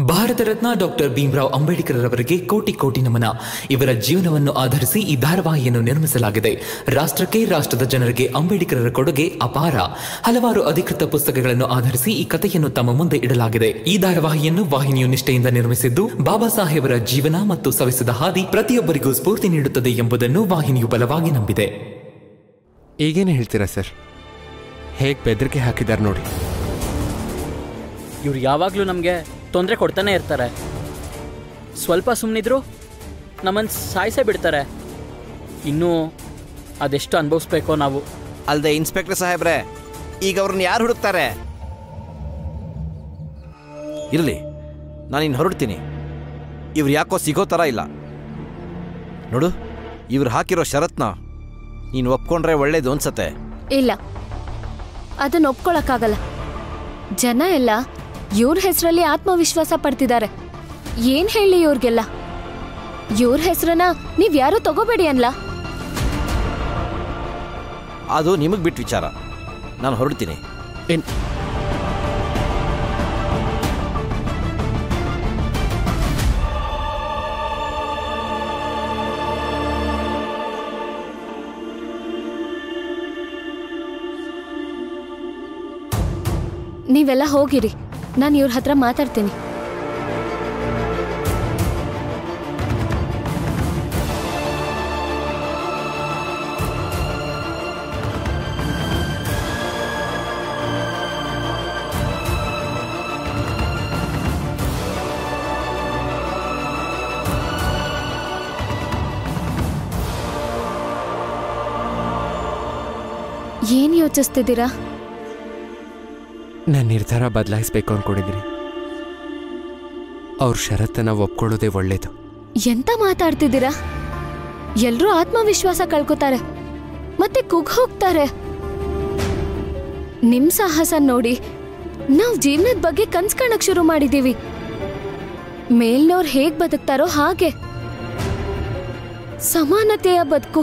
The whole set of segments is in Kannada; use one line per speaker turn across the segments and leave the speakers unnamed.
ಭಾರತ ರತ್ನ ಡಾಕ್ಟರ್ ಭೀಮ್ರಾವ್ ಅಂಬೇಡ್ಕರ್ ಅವರಿಗೆ ಕೋಟಿ ಕೋಟಿ ನಮನ ಇವರ ಜೀವನವನ್ನು ಆಧರಿಸಿ ಈ ಧಾರಾವಾಹಿಯನ್ನು ನಿರ್ಮಿಸಲಾಗಿದೆ ರಾಷ್ಟ್ರಕ್ಕೆ ರಾಷ್ಟ್ರದ ಜನರಿಗೆ ಅಂಬೇಡ್ಕರರ ಕೊಡುಗೆ ಅಪಾರ ಹಲವಾರು ಅಧಿಕೃತ ಪುಸ್ತಕಗಳನ್ನು ಆಧರಿಸಿ ಈ ಕಥೆಯನ್ನು ತಮ್ಮ ಮುಂದೆ ಇಡಲಾಗಿದೆ ಈ ಧಾರಾವಾಹಿಯನ್ನು ವಾಹಿನಿಯು ನಿಷ್ಠೆಯಿಂದ ನಿರ್ಮಿಸಿದ್ದು ಬಾಬಾ ಸಾಹೇಬರ ಜೀವನ ಮತ್ತು ಸವಿಸಿದ ಹಾದಿ ಪ್ರತಿಯೊಬ್ಬರಿಗೂ ಸ್ಫೂರ್ತಿ ನೀಡುತ್ತದೆ ಎಂಬುದನ್ನು ವಾಹಿನಿಯು ಬಲವಾಗಿ ನಂಬಿದೆ
ಈಗೇನು ಹೇಳ್ತೀರಾ ಸರ್ ಹೇಗೆ ಬೆದರಿಕೆ ಹಾಕಿದ್ದಾರೆ ನೋಡಿ
ಇವ್ರು ಯಾವಾಗಲೂ ನಮಗೆ ತೊಂದರೆ ಕೊಡ್ತಾನೆ ಇರ್ತಾರೆ ಸ್ವಲ್ಪ ಸುಮ್ಮನಿದ್ರು ನಮ್ಮನ್ನು ಸಾಯಿಸೇ ಬಿಡ್ತಾರೆ ಇನ್ನೂ ಅದೆಷ್ಟು ಅನುಭವಿಸ್ಬೇಕೋ ನಾವು
ಅಲ್ದೆ ಇನ್ಸ್ಪೆಕ್ಟರ್ ಸಾಹೇಬ್ರೆ ಈಗ ಅವ್ರನ್ನ ಯಾರು ಹುಡುಕ್ತಾರೆ ಇರಲಿ ನಾನು ಇನ್ನು ಹೊರಡ್ತೀನಿ ಇವ್ರು ಯಾಕೋ ಸಿಗೋ ಥರ ಇಲ್ಲ ನೋಡು ಇವ್ರು ಹಾಕಿರೋ ಷರತ್ನ ನೀನು ಒಪ್ಕೊಂಡ್ರೆ ಒಳ್ಳೇದು ಅನ್ಸತ್ತೆ
ಇಲ್ಲ ಅದನ್ನ ಒಪ್ಕೊಳಕ್ಕಾಗಲ್ಲ ಜನ ಎಲ್ಲ ಇವ್ರ ಹೆಸರಲ್ಲಿ ಆತ್ಮವಿಶ್ವಾಸ ಪಡ್ತಿದ್ದಾರೆ ಏನ್ ಹೇಳಿ ಇವ್ರಿಗೆಲ್ಲ ಇವ್ರ ಹೆಸರನ್ನ ನೀವ್ ಯಾರು ತಗೋಬೇಡಿ ಅನ್ಲ
ಅದು ನಿಮಗೆ ಬಿಟ್ಟು ವಿಚಾರ ನಾನು ಹೊರಡ್ತೀನಿ
ಏನ್
ನೀವೆಲ್ಲ ಹೋಗಿರಿ ನಾನು ಇವ್ರ ಹತ್ರ ಮಾತಾಡ್ತೀನಿ ಏನ್ ಯೋಚಿಸ್ತಿದ್ದೀರಾ
ನನ್ನ ನಿರ್ಧಾರ ಬದಲಾಯಿಸ್ಬೇಕು ಅಂದ್ಕೊಂಡಿದ್ದೀನಿ ಅವ್ರ ಷರತ್ತನ್ನ ಒಪ್ಕೊಳ್ಳೋದೇ ಒಳ್ಳೇದು
ಎಂತ ಮಾತಾಡ್ತಿದ್ದೀರಾ ಎಲ್ರೂ ಆತ್ಮವಿಶ್ವಾಸ ಕಳ್ಕೊತಾರೆ ಮತ್ತೆ ಕುಗ್ ಹೋಗ್ತಾರೆ ನಿಮ್ ಸಾಹಸ ನೋಡಿ ನಾವ್ ಜೀವನದ ಬಗ್ಗೆ ಕನ್ಸ್ ಕಾಣಕ್ ಶುರು ಮಾಡಿದೀವಿ ಮೇಲ್ನವ್ರು ಹೇಗ್ ಬದುಕ್ತಾರೋ ಹಾಗೆ ಸಮಾನತೆಯ ಬದುಕು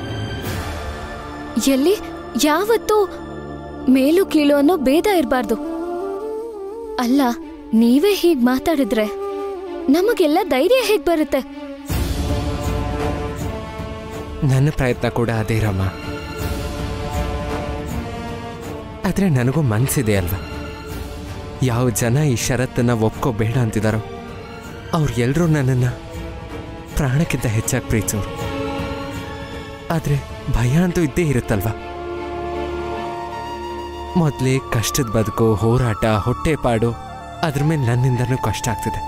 ಎಲ್ಲಿ ಯಾವತ್ತೂ ಮೇಲು ಕೀಳು ಅನ್ನೋ ಭೇದ ಇರಬಾರ್ದು ಅಲ್ಲ ನೀವೇ ಹೀಗ್ ಮಾತಾಡಿದ್ರೆ ನಮಗೆಲ್ಲ ಧೈರ್ಯ ಹೇಗ್ ಬರುತ್ತೆ
ನನ್ನ ಪ್ರಯತ್ನ ಕೂಡ ಅದೇ ರಮ್ಮ ಆದರೆ ನನಗೂ ಮನಸ್ಸಿದೆ ಅಲ್ವಾ ಯಾವ ಜನ ಈ ಷರತ್ತನ್ನ ಒಪ್ಕೋಬೇಡ ಅಂತಿದಾರೋ ಅವ್ರು ಎಲ್ಲರೂ ನನ್ನನ್ನು ಪ್ರಾಣಕ್ಕಿಂತ ಹೆಚ್ಚಾಗಿ ಪ್ರೀತಿಸೋರು ಆದರೆ ಭಯ ಅಂತೂ ಇದ್ದೇ ಇರುತ್ತಲ್ವಾ ಮೊದಲೇ ಕಷ್ಟದ ಬದುಕು ಹೋರಾಟ ಹೊಟ್ಟೆಪಾಡು ಅದ್ರ ಮೇಲೆ ನನ್ನಿಂದನೂ ಕಷ್ಟ ಆಗ್ತಿದೆ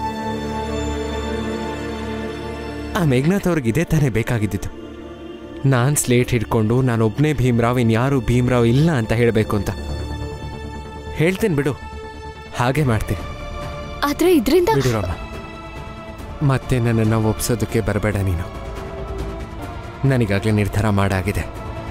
ಆ ಮೇಘನಾಥ್ ಅವ್ರಿಗೆ ಇದೇ ತಾನೇ ಬೇಕಾಗಿದ್ದಿತ್ತು ನಾನು ಸ್ಲೇಟ್ ಹಿಡ್ಕೊಂಡು ನಾನೊಬ್ಬನೇ ಭೀಮ್ರಾವ್ ಇನ್ಯಾರು ಭೀಮ್ರಾವ್ ಇಲ್ಲ ಅಂತ ಹೇಳಬೇಕು ಅಂತ ಹೇಳ್ತೀನಿ ಬಿಡು ಹಾಗೆ ಮಾಡ್ತೀನಿ
ಆದ್ರೆ ಇದ್ರಿಂದ
ಬಿಡು ರಾಮ ಮತ್ತೆ ನನ್ನನ್ನು ಒಪ್ಸೋದಕ್ಕೆ ಬರಬೇಡ ನೀನು ನನಗಾಗಲೇ ನಿರ್ಧಾರ ಮಾಡಾಗಿದೆ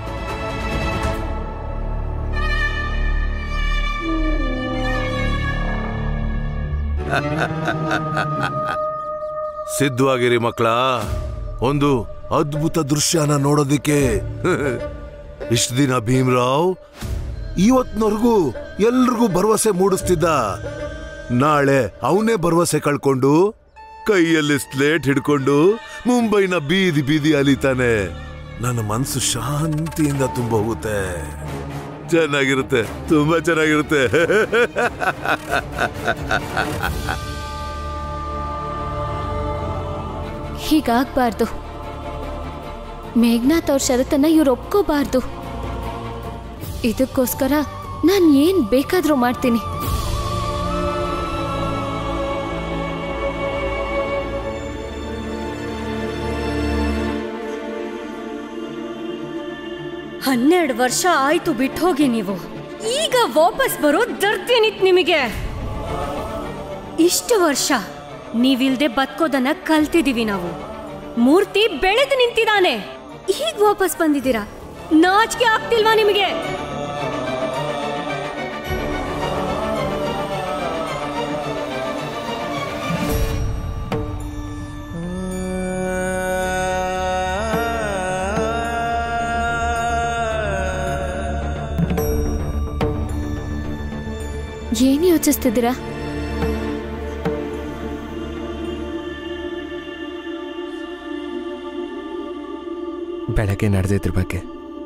ಸಿದ್ಧವಾಗಿರಿ ಮಕ್ಕಳ ಒಂದು ಅದ್ಭುತ ದೃಶ್ಯನ ನೋಡೋದಿಕ್ಕೆ ಇಷ್ಟು ದಿನ ಭೀಮ್ರಾವ್ ಇವತ್ನವರೆಗೂ ಎಲ್ರಿಗೂ ಭರವಸೆ ಮೂಡಿಸ್ತಿದ್ದ ನಾಳೆ ಅವನೇ ಭರವಸೆ ಕಳ್ಕೊಂಡು ಕೈಯಲ್ಲಿ ಸ್ಲೇಟ್ ಹಿಡ್ಕೊಂಡು ಮುಂಬೈನ ಬೀದಿ ಬೀದಿ ಅಲಿತಾನೆ ನನ್ನ ಮನಸ್ಸು ಶಾಂತಿಯಿಂದ ತುಂಬ ಹೋಗುತ್ತೆ ಚೆನ್ನಾಗಿರುತ್ತೆ ತುಂಬಾ ಚೆನ್ನಾಗಿರುತ್ತೆ
ಹೀಗಾಗ್ಬಾರ್ದು ಮೇಘನಾಥ್ ಅವ್ರ ಷರತ್ತನ್ನ ಇವ್ರು ಒಪ್ಕೋಬಾರ್ದು ಇದಕ್ಕೋಸ್ಕರ ನಾನ್ ಏನ್ ಬೇಕಾದ್ರೂ ಮಾಡ್ತೀನಿ
ಹನ್ನೆರಡು ವರ್ಷ ಆಯ್ತು ಬಿಟ್ಟು ಹೋಗಿ ನೀವು ಈಗ ವಾಪಸ್ ಬರೋ ದರ್ದೇನಿತ್ ನಿಮಗೆ ಇಷ್ಟು ವರ್ಷ ನೀವಿಲ್ದೆ ಬದುಕೋದನ್ನ ಕಲ್ತಿದೀವಿ ನಾವು ಮೂರ್ತಿ ಬೆಳೆದು ನಿಂತಿದ್ದಾನೆ ಈಗ ವಾಪಸ್ ಬಂದಿದ್ದೀರಾ ನಾಚಿಕೆ ಆಗ್ತಿಲ್ವಾ ನಿಮಗೆ
ಏನ್ ಯೋಚಿಸ್ತಿದ್ದೀರಾ
ಬೆಳಗ್ಗೆ ನಡೆದಿದ್ರ ಬಗ್ಗೆ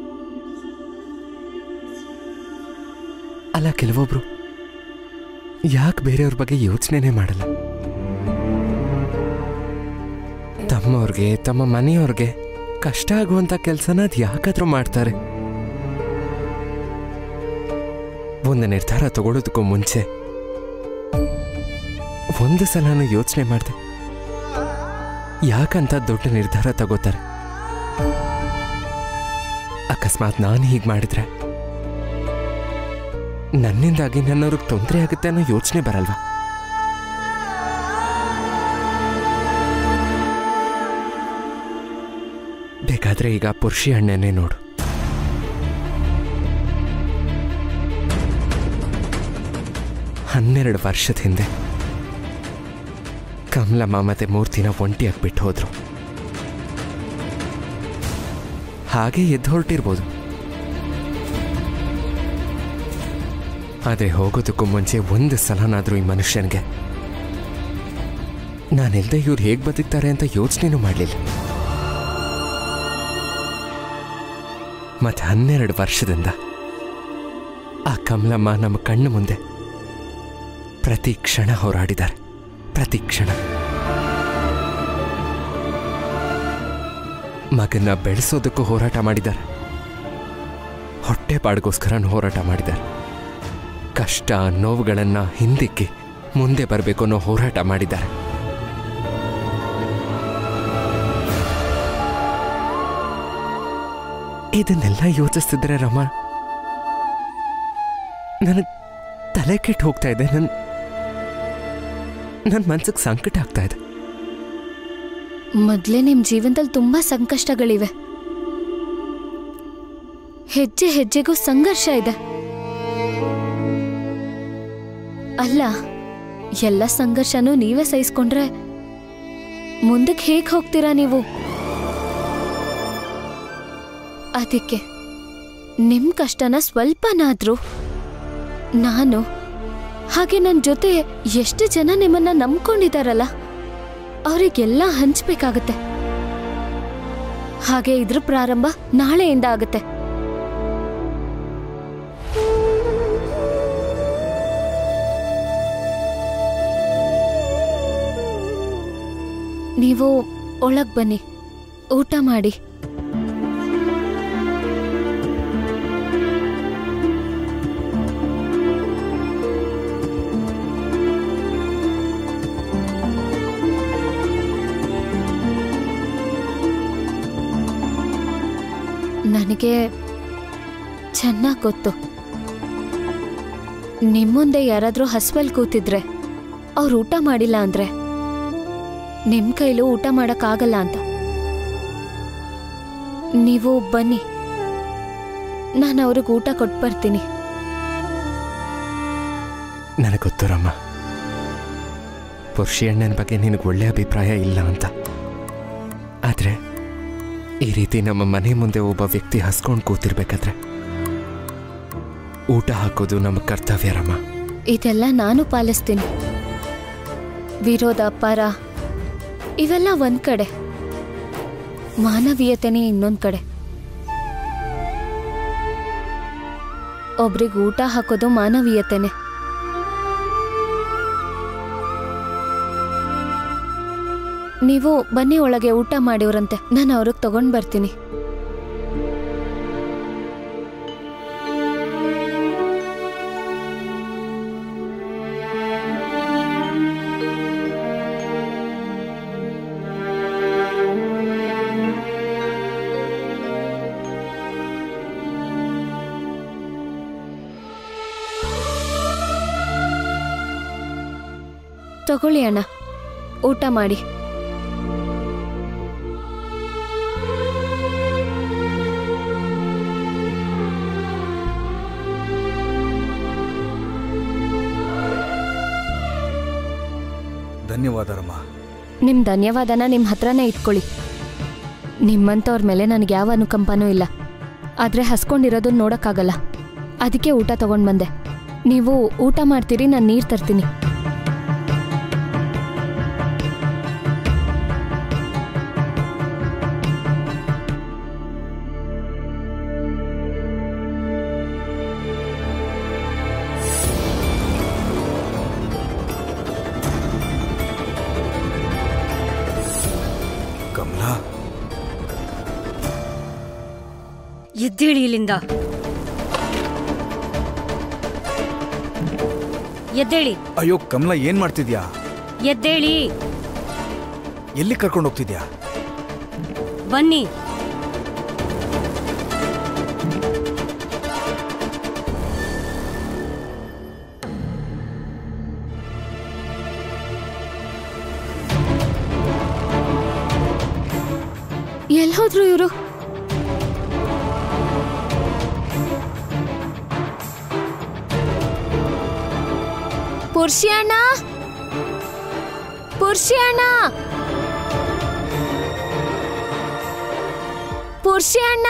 ಅಲ್ಲ ಕೆಲವೊಬ್ರು ಯಾಕೆ ಬೇರೆಯವ್ರ ಬಗ್ಗೆ ಯೋಚನೆನೇ ಮಾಡಲ್ಲ ತಮ್ಮವ್ರಿಗೆ ತಮ್ಮ ಮನೆಯವ್ರಿಗೆ ಕಷ್ಟ ಆಗುವಂಥ ಕೆಲಸನ ಅದು ಯಾಕಾದ್ರೂ ಮಾಡ್ತಾರೆ ಒಂದು ನಿರ್ಧಾರ ತಗೊಳ್ಳೋದಕ್ಕೂ ಮುಂಚೆ ಒಂದು ಸಲನೂ ಯೋಚನೆ ಮಾಡಿದೆ ಯಾಕಂತ ದೊಡ್ಡ ನಿರ್ಧಾರ ತಗೋತಾರೆ ಅಕಸ್ಮಾತ್ ನಾನು ಹೀಗೆ ಮಾಡಿದ್ರೆ ನನ್ನಿಂದಾಗಿ ನನ್ನವ್ರಿಗೆ ತೊಂದರೆ ಆಗುತ್ತೆ ಅನ್ನೋ ಯೋಚನೆ ಬರಲ್ವಾ ಬೇಕಾದ್ರೆ ಈಗ ಪುರುಷಿ ಅಣ್ಣನೇ ನೋಡು ಹನ್ನೆರಡು ವರ್ಷದ ಹಿಂದೆ ಕಮಲಮ್ಮ ಮತ್ತೆ ಮೂರ್ತಿನ ಒಂಟಿಯಾಗಿ ಬಿಟ್ಟು ಹೋದ್ರು ಹಾಗೆ ಎದ್ದು ಹೊರಟಿರ್ಬೋದು ಆದರೆ ಹೋಗೋದಕ್ಕೂ ಮುಂಚೆ ಒಂದು ಸಲನಾದರೂ ಈ ಮನುಷ್ಯನಿಗೆ ನಾನಿಲ್ದೆ ಇವ್ರು ಹೇಗೆ ಬದುಕ್ತಾರೆ ಅಂತ ಯೋಚನೆನೂ ಮಾಡಲಿಲ್ಲ ಮತ್ತೆ ಹನ್ನೆರಡು ವರ್ಷದಿಂದ ಆ ಕಮಲಮ್ಮ ನಮ್ಮ ಕಣ್ಣು ಮುಂದೆ ಪ್ರತಿ ಕ್ಷಣ ಹೋರಾಡಿದ್ದಾರೆ ಪ್ರತಿ ಕ್ಷಣ ಮಗನ್ನ ಬೆಳೆಸೋದಕ್ಕೂ ಹೋರಾಟ ಮಾಡಿದ್ದಾರೆ ಹೊಟ್ಟೆ ಪಾಡ್ಗೋಸ್ಕರ ಹೋರಾಟ ಮಾಡಿದ್ದಾರೆ ಕಷ್ಟ ನೋವುಗಳನ್ನ ಹಿಂದಿಕ್ಕಿ ಮುಂದೆ ಬರಬೇಕು ಅನ್ನೋ ಹೋರಾಟ ಮಾಡಿದ್ದಾರೆ ಇದನ್ನೆಲ್ಲ ಯೋಚಿಸ್ತಿದ್ರೆ ರಮ ನನಗೆ ತಲೆ ಕೆಟ್ಟು ಹೋಗ್ತಾ ಇದೆ ನನ್ನ ನನ್ನ ಮನ್ಸಿಗೆ ಸಂಕಟ ಆಗ್ತಾ ಇದೆ
ಮೊದಲೇ ನಿಮ್ಮ ಜೀವನದಲ್ಲಿ ತುಂಬಾ ಸಂಕಷ್ಟಗಳಿವೆ ಹೆಜ್ಜೆ ಹೆಜ್ಜೆಗೂ ಸಂಘರ್ಷ ಇದೆ ಅಲ್ಲ ಎಲ್ಲ ಸಂಘರ್ಷನೂ ನೀವೇ ಸಹಿಸ್ಕೊಂಡ್ರೆ ಮುಂದಕ್ಕೆ ಹೇಗೆ ಹೋಗ್ತೀರಾ ನೀವು ಅದಕ್ಕೆ ನಿಮ್ ಕಷ್ಟನ ಸ್ವಲ್ಪನಾದ್ರೂ ನಾನು ಹಾಗೆ ನನ್ನ ಜೊತೆ ಎಷ್ಟು ಜನ ನಿಮ್ಮನ್ನ ನಂಬ್ಕೊಂಡಿದಾರಲ್ಲ ಅವರಿಗೆಲ್ಲ ಹಂಚ್ಬೇಕಾಗತ್ತೆ ಹಾಗೆ ಇದ್ರ ಪ್ರಾರಂಭ ನಾಳೆಯಿಂದ ಆಗುತ್ತೆ ನೀವು ಒಳಗ್ ಬನ್ನಿ ಊಟ ಮಾಡಿ ನನಗೆ ಚೆನ್ನಾಗಿ ಗೊತ್ತು ನಿಮ್ಮುಂದೆ ಯಾರಾದರೂ ಹಸ್ವಲ್ ಕೂತಿದ್ರೆ ಅವ್ರು ಊಟ ಮಾಡಿಲ್ಲ ಅಂದ್ರೆ ನಿಮ್ ಕೈಲೂ ಊಟ ಮಾಡಕ್ಕಾಗಲ್ಲ ಅಂತ ನೀವು ಬನ್ನಿ ನಾನು ಅವ್ರಿಗೆ ಊಟ ಕೊಟ್ಟು ಬರ್ತೀನಿ
ನನಗೆ ಗೊತ್ತು ರಮ್ಮ ಪುರುಷಿ ಅಣ್ಣನ ಬಗ್ಗೆ ನಿನಗೆ ಒಳ್ಳೆ ಅಭಿಪ್ರಾಯ ಇಲ್ಲ ಅಂತ ಆದರೆ ಈ ರೀತಿ ನಮ್ಮ ಮನೆ ಮುಂದೆ ಒಬ್ಬ ವ್ಯಕ್ತಿ ಹಸ್ಕೊಂಡು ಕೂತಿರ್ಬೇಕಾದ್ರೆ ಊಟ ಹಾಕೋದು ನಮ್ಮ ಕರ್ತವ್ಯ ರಮ್ಮ
ಇದೆಲ್ಲ ನಾನು ಪಾಲಿಸ್ತೀನಿ ವಿರೋಧ ಪರ ಇವೆಲ್ಲ ಒಂದ್ ಕಡೆ ಮಾನವೀಯತೆನೇ ಇನ್ನೊಂದ್ ಕಡೆ ಒಬ್ರಿಗೆ ಊಟ ಹಾಕೋದು ಮಾನವೀಯತೆನೆ ನೀವು ಬನ್ನಿ ಒಳಗೆ ಊಟ ಮಾಡಿವ್ರಂತೆ ನಾನು ಅವ್ರಿಗೆ ತಗೊಂಡ್ ಬರ್ತೀನಿ ತಗೊಳ್ಳಿ ಅಣ್ಣ ಊಟ ಮಾಡಿ
ಧನ್ಯವಾದ ರಮ್ಮ
ನಿಮ್ ಧನ್ಯವಾದನ ನಿಮ್ಮ ಹತ್ರನೇ ಇಟ್ಕೊಳ್ಳಿ ನಿಮ್ಮಂಥವ್ರ ಮೇಲೆ ನನಗೆ ಯಾವ ಅನುಕಂಪನೂ ಇಲ್ಲ ಆದರೆ ಹಸ್ಕೊಂಡಿರೋದನ್ನ ನೋಡೋಕ್ಕಾಗಲ್ಲ ಅದಕ್ಕೆ ಊಟ ತಗೊಂಡು ಬಂದೆ ನೀವು ಊಟ ಮಾಡ್ತೀರಿ ನಾನು ನೀರು ತರ್ತೀನಿ
ಎದ್ದೇಳಿ ಇಲ್ಲಿಂದ ಎದ್ದೇಳಿ
ಅಯ್ಯೋ ಕಮಲ ಏನ್ ಮಾಡ್ತಿದ್ಯಾ
ಎದ್ದೇಳಿ
ಎಲ್ಲಿ ಕರ್ಕೊಂಡು ಹೋಗ್ತಿದ್ಯಾ
ಬನ್ನಿ
ಎಲ್ಲಿ ಹೋದ್ರು ಇವರು ಪುರುಷಿ ಅಣ್ಣ ಪುರುಷಿ ಅಣ್ಣ ಪುರುಷಿ ಅಣ್ಣ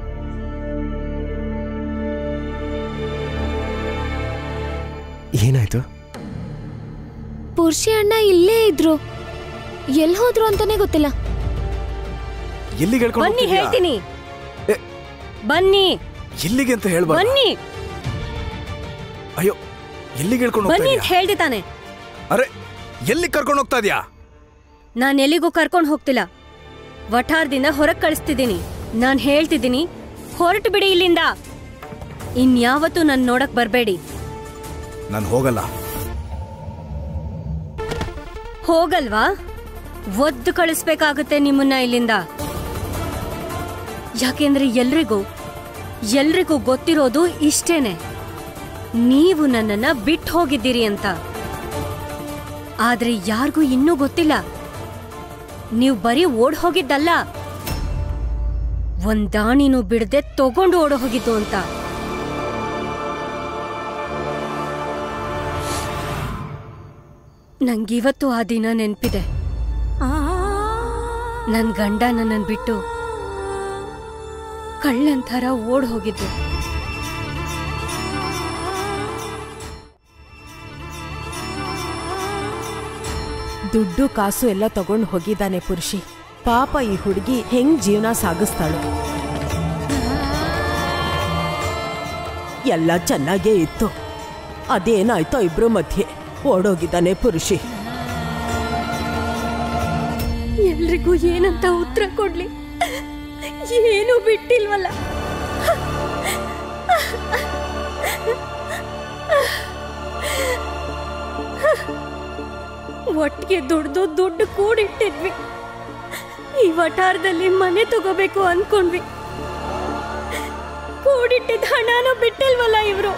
ಏನಾಯ್ತು
ಪುರುಷಿ ಅಣ್ಣ ಇಲ್ಲೇ ಇದ್ರು ಎಲ್ಲಿ ಹೋದ್ರು ಅಂತಾನೆ ಗೊತ್ತಿಲ್ಲ
ಎಲ್ಲಿಗೆ ಹೇಳ್ಕೊಂಡು
ಬನ್ನಿ
ಹೋಗ್ತಿದ್ಯಾ
ಹೇಳ್ತೀನಿ
ಏ.
ಬನ್ನಿ
ಎಲ್ಲಿಗೆ ಅಂತ ಹೇಳ್ಬಾರ್ದು
ಬನ್ನಿ
ಅಯ್ಯೋ ಎಲ್ಲಿಗೆ ಹೇಳ್ಕೊಂಡು ಹೋಗ್ತಾ
ಬನ್ನಿ ಅಂತ
ಇದ್ಯಾ
ಹೇಳ್ದೆ ತಾನೆ
ಅರೆ ಎಲ್ಲಿ ಕರ್ಕೊಂಡು ಹೋಗ್ತಾ ಇದ್ಯಾ
ನಾನು ಎಲ್ಲಿಗೂ ಕರ್ಕೊಂಡು ಹೋಗ್ತಿಲ್ಲ ವಠಾರದಿಂದ ಹೊರಗೆ ಕಳಿಸ್ತಿದ್ದೀನಿ ನಾನು ಹೇಳ್ತಿದ್ದೀನಿ ಹೊರಟು ಬಿಡಿ ಇಲ್ಲಿಂದ ಇನ್ಯಾವತ್ತೂ ನನ್ನ ನೋಡಕ್ ಬರಬೇಡಿ
ನಾನು ಹೋಗಲ್ಲ
ಹೋಗಲ್ವಾ ಒದ್ದು ಕಳಿಸ್ಬೇಕಾಗುತ್ತೆ ನಿಮ್ಮನ್ನ ಇಲ್ಲಿಂದ ಯಾಕೆಂದ್ರೆ ಎಲ್ರಿಗೂ ಎಲ್ರಿಗೂ ಗೊತ್ತಿರೋದು ಇಷ್ಟೇನೆ ನೀವು ನನ್ನನ್ನ ಬಿಟ್ಟು ಹೋಗಿದ್ದೀರಿ ಅಂತ ಆದ್ರೆ ಯಾರಿಗೂ ಇನ್ನೂ ಗೊತ್ತಿಲ್ಲ ನೀವು ಬರೀ ಓಡ್ ಹೋಗಿದ್ದಲ್ಲ ಒಂದ್ ದಾಣಿನೂ ಬಿಡದೆ ತಗೊಂಡು ಓಡ್ ಹೋಗಿದ್ದು ಅಂತ ನಂಗಿವತ್ತು ಆ ದಿನ ನೆನ್ಪಿದೆ ನನ್ ಗಂಡ ನನ್ನನ್ ಬಿಟ್ಟು ಕಳ್ಳನ್ ಥರ ಓಡ್ ಹೋಗಿದ್ದು
ದುಡ್ಡು ಕಾಸು ಎಲ್ಲ ತಗೊಂಡು ಹೋಗಿದ್ದಾನೆ ಪುರುಷಿ ಪಾಪ ಈ ಹುಡುಗಿ ಹೆಂಗ್ ಜೀವನ ಸಾಗಿಸ್ತಾಳು ಎಲ್ಲ ಚೆನ್ನಾಗೇ ಇತ್ತು ಅದೇನಾಯ್ತೋ ಇಬ್ರು ಮಧ್ಯೆ ಓಡೋಗಿದ್ದಾನೆ ಪುರುಷಿ
ಎಲ್ರಿಗೂ ಏನಂತ ಉತ್ತರ ಕೊಡ್ಲಿ ಏನು ಬಿಟ್ಟಿಲ್ವಲ್ಲ ಒಟ್ಟಿಗೆ ದುಡ್ದು ದುಡ್ಡು ಕೂಡಿಟ್ಟಿದ್ವಿ ಈ ವಠಾರದಲ್ಲಿ ಮನೆ ತಗೋಬೇಕು ಅನ್ಕೊಂಡ್ವಿ ಕೂಡಿಟ್ಟಿದ್ದ ಹಣನೂ ಬಿಟ್ಟಿಲ್ವಲ್ಲ ಇವರು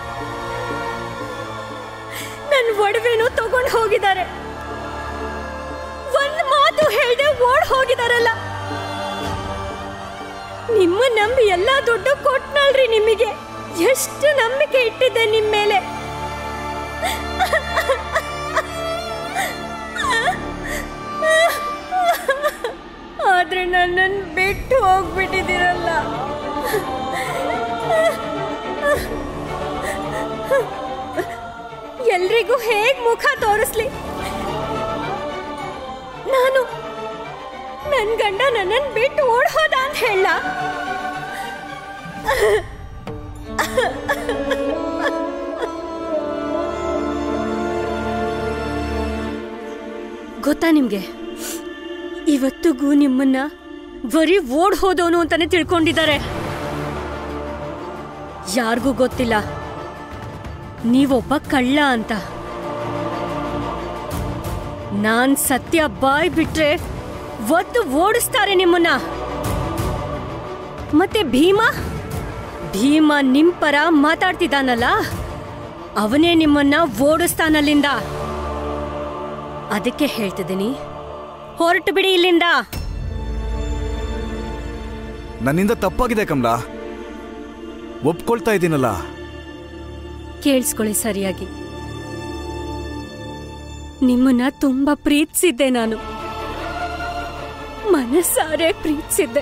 ನನ್ನ ಒಡವೆನೂ ತಗೊಂಡು ಹೋಗಿದ್ದಾರೆ ಒಂದ್ ಮಾತು ಹೇಳ್ದೆ ಓಡ್ ಹೋಗಿದಾರಲ್ಲ ನಿಮ್ಮ ನಂಬಿ ಎಲ್ಲಾ ದುಡ್ಡು ಕೊಟ್ನಲ್ರಿ ನಿಮಗೆ ಎಷ್ಟು ನಂಬಿಕೆ ಇಟ್ಟಿದ್ದೆ ನಿಮ್ ಮೇಲೆ ಆದ್ರೆ ನನ್ನನ್ನು ಬಿಟ್ಟು ಹೋಗ್ಬಿಟ್ಟಿದ್ದೀರಲ್ಲ ಎಲ್ರಿಗೂ ಹೇಗ್ ಮುಖ ತೋರಿಸ್ಲಿ ನಾನು ನನ್ ಗಂಡ ನನ್ನನ್ ಬಿಟ್ಟು ಓಡ್ ಹೋದ ಅಂತ ಹೇಳ ಗೊತ್ತಾ ನಿಮ್ಗೆ ಇವತ್ತಿಗೂ ನಿಮ್ಮನ್ನ ಬರೀ ಓಡ್ ಹೋದವನು ಅಂತಾನೆ ತಿಳ್ಕೊಂಡಿದ್ದಾರೆ ಯಾರಿಗೂ ಗೊತ್ತಿಲ್ಲ ನೀವೊಬ್ಬ ಕಳ್ಳ ಅಂತ ನಾನ್ ಸತ್ಯ ಬಾಯ್ ಬಿಟ್ರೆ ಒದ್ದು ಓಡಿಸ್ತಾರೆ ನಿಮ್ಮನ್ನ ಮತ್ತೆ ಭೀಮ ಭೀಮ ನಿಮ್ ಪರ ಮಾತಾಡ್ತಿದ್ದಾನಲ್ಲ ಅವನೇ ನಿಮ್ಮನ್ನ ಓಡಿಸ್ತಾನಲ್ಲಿಂದ ಅದಕ್ಕೆ ಹೇಳ್ತಿದ್ದೀನಿ ಹೊರಟು ಬಿಡಿ ಇಲ್ಲಿಂದ
ನನ್ನಿಂದ ತಪ್ಪಾಗಿದೆ ಕಮಲಾ ಒಪ್ಕೊಳ್ತಾ ಇದ್ದೀನಲ್ಲ
ಕೇಳಿಸ್ಕೊಳ್ಳಿ ಸರಿಯಾಗಿ ನಿಮ್ಮನ್ನ ತುಂಬಾ ಪ್ರೀತಿಸಿದ್ದೆ ನಾನು ಮನಸ್ಸಾರೆ ಪ್ರೀತಿಸಿದ್ದೆ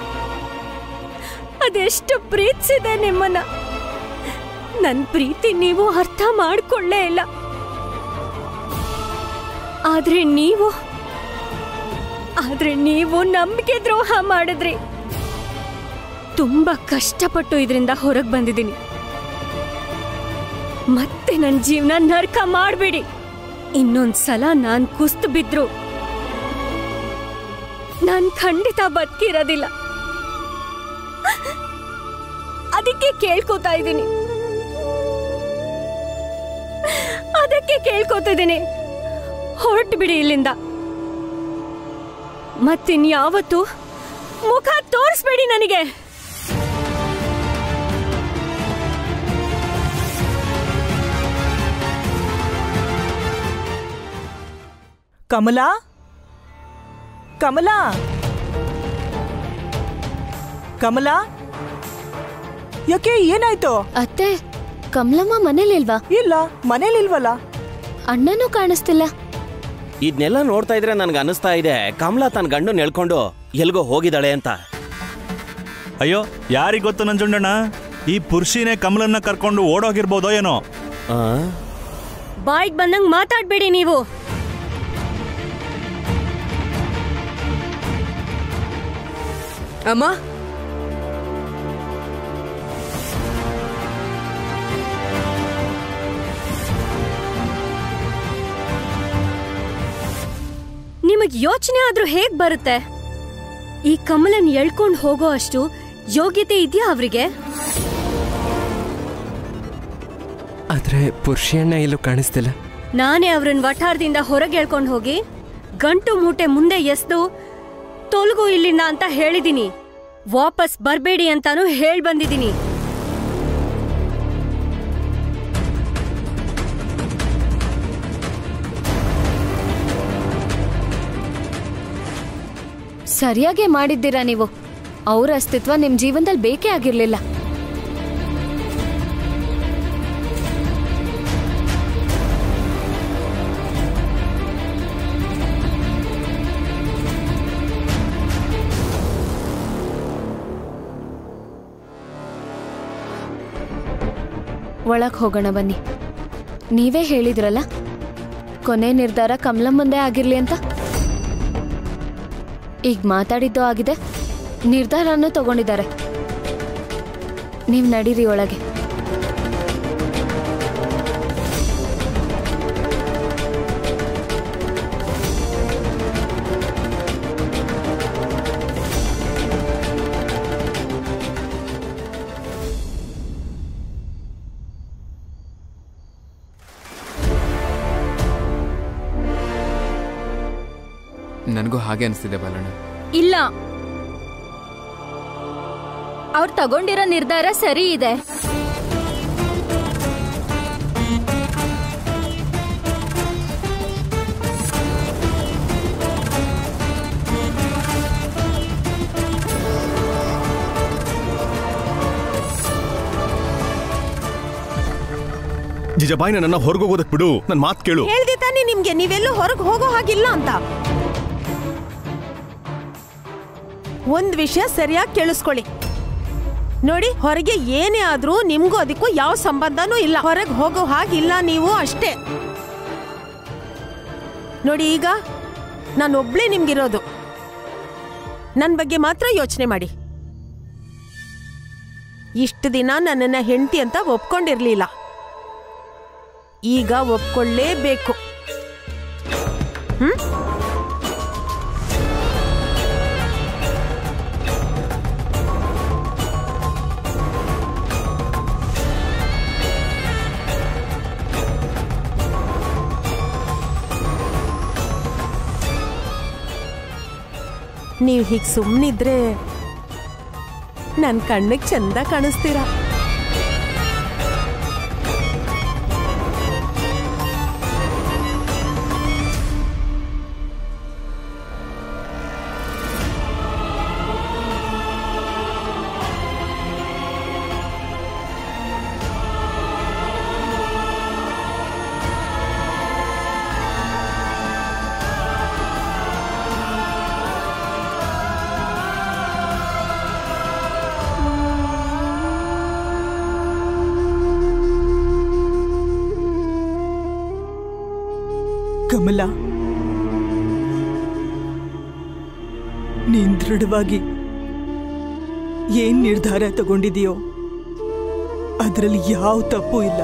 ಅದೆಷ್ಟು ಪ್ರೀತಿಸಿದೆ ನಿಮ್ಮನ್ನ ನನ್ ಪ್ರೀತಿ ನೀವು ಅರ್ಥ ಮಾಡ್ಕೊಳ್ಳೇ ಇಲ್ಲ ಆದ್ರೆ ನೀವು ಆದ್ರೆ ನೀವು ನಂಬಿಕೆ ದ್ರೋಹ ಮಾಡಿದ್ರಿ ತುಂಬಾ ಕಷ್ಟಪಟ್ಟು ಇದರಿಂದ ಹೊರಗೆ ಬಂದಿದ್ದೀನಿ ಮತ್ತೆ ನನ್ನ ಜೀವನ ನರ್ಕ ಮಾಡಬೇಡಿ ಇನ್ನೊಂದ್ಸಲ ನಾನ್ ಕುಸ್ತು ಬಿದ್ರು ನಾನ್ ಖಂಡಿತ ಬದುಕಿರೋದಿಲ್ಲ ಅದಕ್ಕೆ ಕೇಳ್ಕೊತಾ ಇದ್ದೀನಿ ಅದಕ್ಕೆ ಕೇಳ್ಕೊತಿದ್ದೀನಿ ಹೊರಟು ಬಿಡಿ ಇಲ್ಲಿಂದ ಮತ್ತಿನ್ಯಾವತ್ತು ಮುಖ ತೋರಿಸ್ಬೇಡಿ ನನಗೆ
ಕಮಲಾ ಕಮಲಾ ಕಮಲಾ ಯಾಕೆ ಏನಾಯ್ತು
ಅತ್ತೆ ಕಮಲಮ್ಮ ಮನೇಲಿಲ್ವಾ
ಇಲ್ಲ ಮನೇಲಿಲ್ವಲ್ಲ
ಅಣ್ಣನೂ ಕಾಣಿಸ್ತಿಲ್ಲ
ಇದನ್ನೆಲ್ಲ ನೋಡ್ತಾ ಇದ್ರೆ ನನ್ಗೆ ಅನಿಸ್ತಾ ಇದೆ ಕಮಲಾ ತನ್ನ ಗಂಡು ನೆಳ್ಕೊಂಡು ಎಲ್ಗೋ ಹೋಗಿದ್ದಾಳೆ ಅಂತ
ಅಯ್ಯೋ ಯಾರಿಗ್ ಗೊತ್ತು ನಂಜುಂಡಣ್ಣ ಈ ಪುರುಷಿನೇ ಕಮಲನ್ನ ಕರ್ಕೊಂಡು ಓಡೋಗಿರ್ಬೋದೋ ಏನೋ
ಬಾಯ್ಗ್ ಬಂದಂಗ್ ಮಾತಾಡ್ಬೇಡಿ ನೀವು
ಅಮ್ಮ
ನಿಮಗ್ ಯೋಚನೆ ಆದ್ರೂ ಹೇಗ್ ಬರುತ್ತೆ ಈ ಕಮಲನ್ ಎಳ್ಕೊಂಡ್ ಹೋಗೋ ಅಷ್ಟು ಯೋಗ್ಯತೆ ಇದೆಯಾ ಅವ್ರಿಗೆ
ಆದ್ರೆ ಪುರುಷಿಯಣ್ಣ ಎಲ್ಲೂ ಕಾಣಿಸ್ತಿಲ್ಲ
ನಾನೇ ಅವ್ರನ್ನ ವಠಾರದಿಂದ ಹೊರಗೆ ಎಳ್ಕೊಂಡ್ ಹೋಗಿ ಗಂಟು ಮೂಟೆ ಮುಂದೆ ಎಸ್ದು ತೊಲಗು ಇಲ್ಲಿಂದ ಅಂತ ಹೇಳಿದೀನಿ ವಾಪಸ್ ಬರ್ಬೇಡಿ ಅಂತಾನು ಹೇಳ್ ಬಂದಿದ್ದೀನಿ
ಸರಿಯಾಗೇ ಮಾಡಿದ್ದೀರಾ ನೀವು ಅವ್ರ ಅಸ್ತಿತ್ವ ನಿಮ್ ಜೀವನದಲ್ಲಿ ಬೇಕೇ ಆಗಿರ್ಲಿಲ್ಲ ಒಳಗ್ ಹೋಗೋಣ ಬನ್ನಿ ನೀವೇ ಹೇಳಿದ್ರಲ್ಲ ಕೊನೆ ನಿರ್ಧಾರ ಕಮಲಂ ಮುಂದೆ ಆಗಿರ್ಲಿ ಅಂತ ಈಗ ಮಾತಾಡಿದ್ದು ಆಗಿದೆ ನಿರ್ಧಾರನೂ ತಗೊಂಡಿದ್ದಾರೆ ನೀವು ನಡೀರಿ ಒಳಗೆ
ನನಗೂ ಹಾಗೆ ಅನಿಸ್ತಿದೆ ಬಾಲಣ್ಣ
ಇಲ್ಲ ಅವ್ರು ತಗೊಂಡಿರೋ ನಿರ್ಧಾರ ಸರಿ ಇದೆ
ಜಿಜಬಾಯಿನ ನನ್ನ ಹೊರಗೋಗೋದಕ್ ಬಿಡು ನನ್ನ ಮಾತು ಕೇಳು
ಹೇಳ್ದೆ ತಾನೇ ನಿಮ್ಗೆ ನೀವೆಲ್ಲೂ ಹೊರಗೆ ಹೋಗೋ ಹಾಗಿಲ್ಲ ಅಂತ ಒಂದ್ ವಿಷಯ ಸರಿಯಾಗಿ ಕೇಳಿಸ್ಕೊಳ್ಳಿ ನೋಡಿ ಹೊರಗೆ ಏನೇ ಆದ್ರೂ ನಿಮ್ಗೂ ಅದಕ್ಕೂ ಯಾವ ಸಂಬಂಧನೂ ಇಲ್ಲ ಹೊರಗೆ ಹೋಗೋ ಹಾಗಿಲ್ಲ ನೀವು ಅಷ್ಟೇ ನೋಡಿ ಈಗ ನಾನು ಒಬ್ಳೇ ನಿಮ್ಗಿರೋದು ನನ್ನ ಬಗ್ಗೆ ಮಾತ್ರ ಯೋಚನೆ ಮಾಡಿ ಇಷ್ಟು ದಿನ ನನ್ನನ್ನ ಹೆಂಡತಿ ಅಂತ ಒಪ್ಕೊಂಡಿರ್ಲಿಲ್ಲ ಈಗ ಒಪ್ಕೊಳ್ಳೇಬೇಕು ಹ್ಮ್ ನೀವು ಹೀಗೆ ಸುಮ್ಮನಿದ್ರೆ ನನ್ನ ಕಣ್ಣಿಗೆ ಚಂದ ಕಾಣಿಸ್ತೀರಾ
ಕಮಲ ನೀನ್ ದೃಢವಾಗಿ ಏನ್ ನಿರ್ಧಾರ ತಗೊಂಡಿದೆಯೋ ಅದರಲ್ಲಿ ಯಾವ ತಪ್ಪು ಇಲ್ಲ